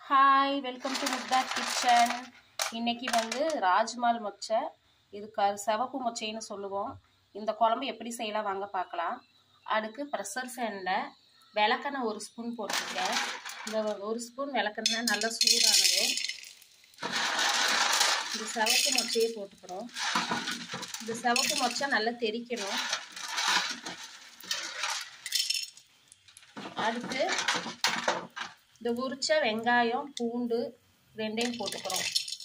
hi welcome to Mukthat kitchen இன்னைக்கு வந்து ராஜ்மால் மொச்சை இது க சிவப்பு மொச்சைன்னு சொல்லுவோம் இந்த குழம்பு எப்படி செய்யலாம் வாங்க பார்க்கலாம் அதுக்கு ப்ரெஷர் ஃபேனில் விளக்கெண்ணெய் ஒரு ஸ்பூன் போட்டுருக்கேன் இந்த ஒரு ஸ்பூன் விளக்கெண்ணெய் நல்லா சூடானது இந்த சிவப்பு மொச்சையே போட்டுக்கிறோம் இந்த சிவப்பு மொச்சை நல்லா தெறிக்கணும் அடுத்து இந்த உரிச்ச வெங்காயம் பூண்டு ரெண்டையும் போட்டுக்கிறோம்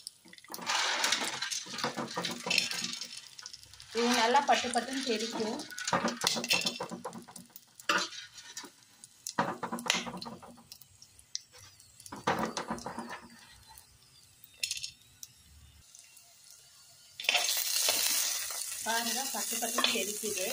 இது நல்லா பட்டு பட்டுன்னு தெரிக்கும் பாருங்க பட்டு பட்டுன்னு தெரிக்குது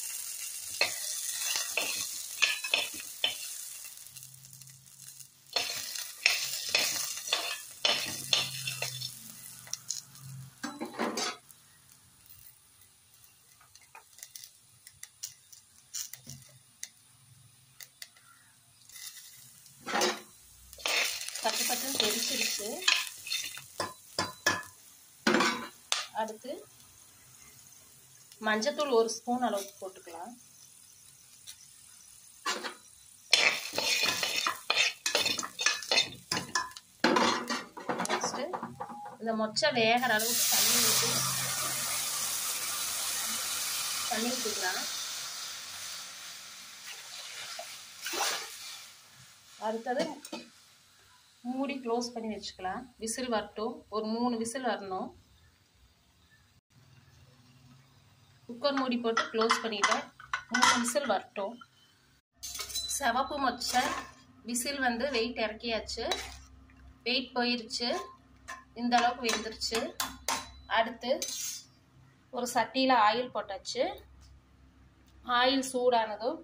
பட்டு பட்டுன்னு தெரிச்சிருச்சு அடுத்து மஞ்சத்தூள் ஒரு ஸ்பூன் அளவுக்கு போட்டுக்கலாம் நெக்ஸ்ட்டு இந்த மொச்சை வேகிற அளவுக்கு தண்ணி ஊற்றி தண்ணி ஊற்றிக்கலாம் அடுத்தது மூடி க்ளோஸ் பண்ணி வச்சுக்கலாம் விசில் வரட்டும் ஒரு மூணு விசில் வரணும் குக்கர் மூடி போட்டு க்ளோஸ் பண்ணிட்டேன் மூணு விசில் வரட்டும் சிவப்பு மொச்சை விசில் வந்து வெயிட் இறக்கியாச்சு வெயிட் போயிருச்சு இந்த அளவுக்கு வெந்துருச்சு அடுத்து ஒரு சட்டியில் ஆயில் போட்டாச்சு ஆயில் சூடானதும்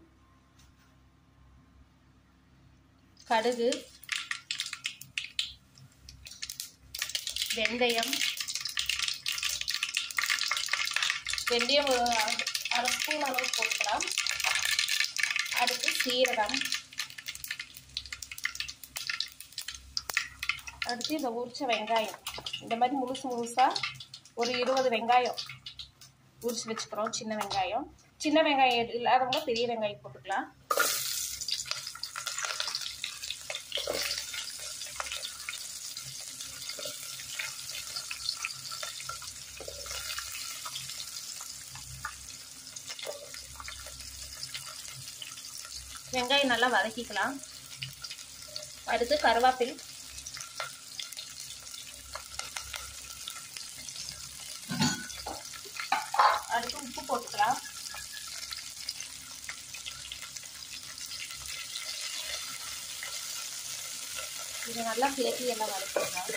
கடுகு வெந்தயம் வெந்தயம் ஒரு அரை ஸ்பூன் அளவு போட்டுக்கலாம் அடுத்து சீரகம் அடுத்து இந்த உரிச்ச வெங்காயம் இந்த மாதிரி முழுசு முழுசாக ஒரு இருபது வெங்காயம் உரிச்சு வச்சுக்கிறோம் சின்ன வெங்காயம் சின்ன வெங்காயம் இல்லாதவங்க பெரிய வெங்காயம் போட்டுக்கலாம் வெங்காயம் நல்லா வதக்கிக்கலாம் அடுத்து கருவேப்பில் அடுத்து உப்பு போட்டுக்கலாம் இது நல்லா சேர்த்து எல்லாம் வதக்கிக்கலாம்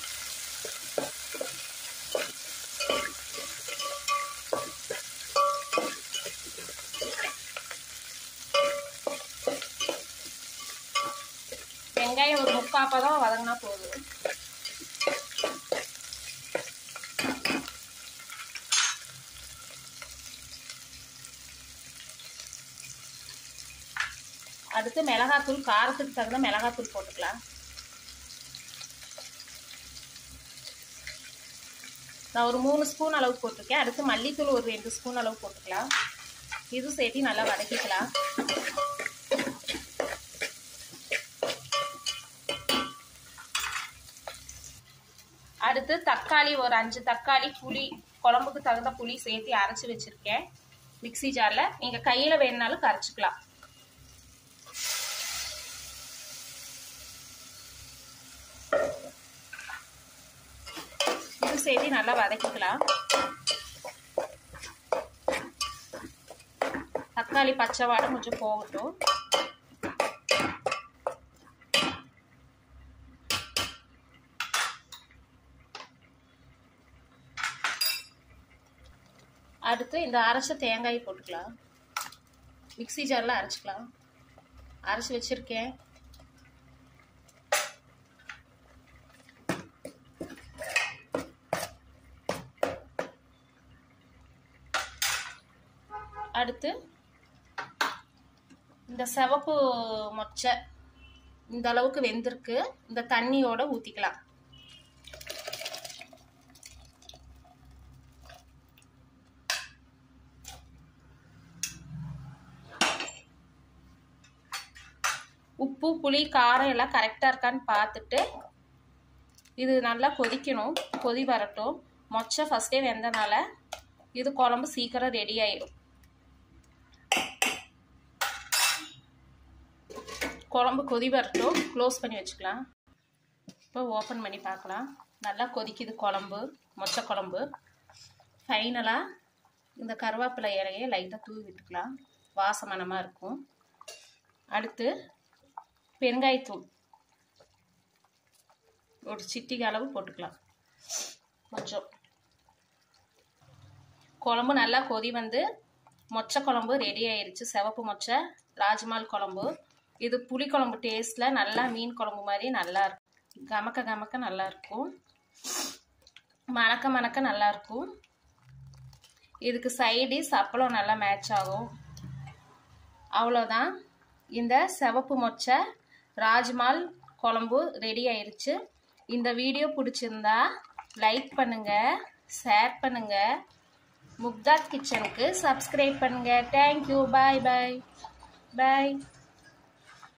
வெங்காயம் ஒரு முக்கால் பதம் வதங்கினா போதும் அடுத்து மிளகாத்தூள் காரத்துக்கு தகுந்த மிளகாத்தூள் போட்டுக்கலாம் நான் ஒரு மூணு ஸ்பூன் அளவு போட்டிருக்கேன் அடுத்து மல்லித்தூள் ஒரு ரெண்டு ஸ்பூன் அளவு போட்டுக்கலாம் இது சேர்த்து நல்லா வதக்கிக்கலாம் அடுத்து தக்காளி ஒரு அஞ்சு தக்காளி புளி குழம்புக்கு தகுந்த புளி சேர்த்து அரைச்சி வச்சிருக்கேன் மிக்சி ஜாரில் நீங்கள் கையில் வேணுனாலும் கரைச்சிக்கலாம் இது சேர்த்து நல்லா வதக்கிக்கலாம் தக்காளி பச்சை வாடை கொஞ்சம் போகட்டும் அடுத்து இந்த அரைச்ச தேங்காய் போட்டுக்கலாம் மிக்சி ஜாரில் அரைச்சிக்கலாம் அரைச்சி வச்சுருக்கேன் அடுத்து இந்த சிவப்பு மொச்சை இந்த அளவுக்கு வெந்திருக்கு இந்த தண்ணியோட ஊற்றிக்கலாம் உப்பு புளி காரம் எல்லாம் கரெக்டாக இருக்கான்னு பார்த்துட்டு இது நல்லா கொதிக்கணும் கொதி வரட்டும் மொச்சை ஃபஸ்ட்டே வெந்தனால இது குழம்பு சீக்கிரம் ரெடி ஆயிடும் குழம்பு கொதி வரட்டும் க்ளோஸ் பண்ணி வச்சுக்கலாம் இப்போ ஓப்பன் பண்ணி பார்க்கலாம் நல்லா கொதிக்குது குழம்பு மொச்சை குழம்பு ஃபைனலாக இந்த கருவேப்பிலை இலையை லைட்டாக தூவி விட்டுக்கலாம் வாசமனமாக இருக்கும் அடுத்து பெருங்காயத்தூள் ஒரு சிட்டிகை அளவு போட்டுக்கலாம் கொஞ்சம் குழம்பு நல்லா கொதி வந்து மொச்சை குழம்பு ரெடி ஆயிருச்சு சிவப்பு மொச்சை ராஜ்மால் குழம்பு இது புளி குழம்பு டேஸ்ட்டில் நல்லா மீன் குழம்பு மாதிரி நல்லா இருக்கும் கமக்க கமக்க நல்லா இருக்கும் மணக்க மணக்க நல்லா இருக்கும் இதுக்கு சைடிஸ் அப்பளம் நல்லா மேட்ச் ஆகும் அவ்வளோதான் இந்த சிவப்பு மொச்சை ராஜ்மால் குழம்பு ரெடி ஆயிருச்சு இந்த வீடியோ பிடிச்சிருந்தா லைக் பண்ணுங்க ஷேர் பண்ணுங்க முக்தாத் கிச்சனுக்கு சப்ஸ்கிரைப் பண்ணுங்க தேங்க்யூ பாய் பாய் பாய்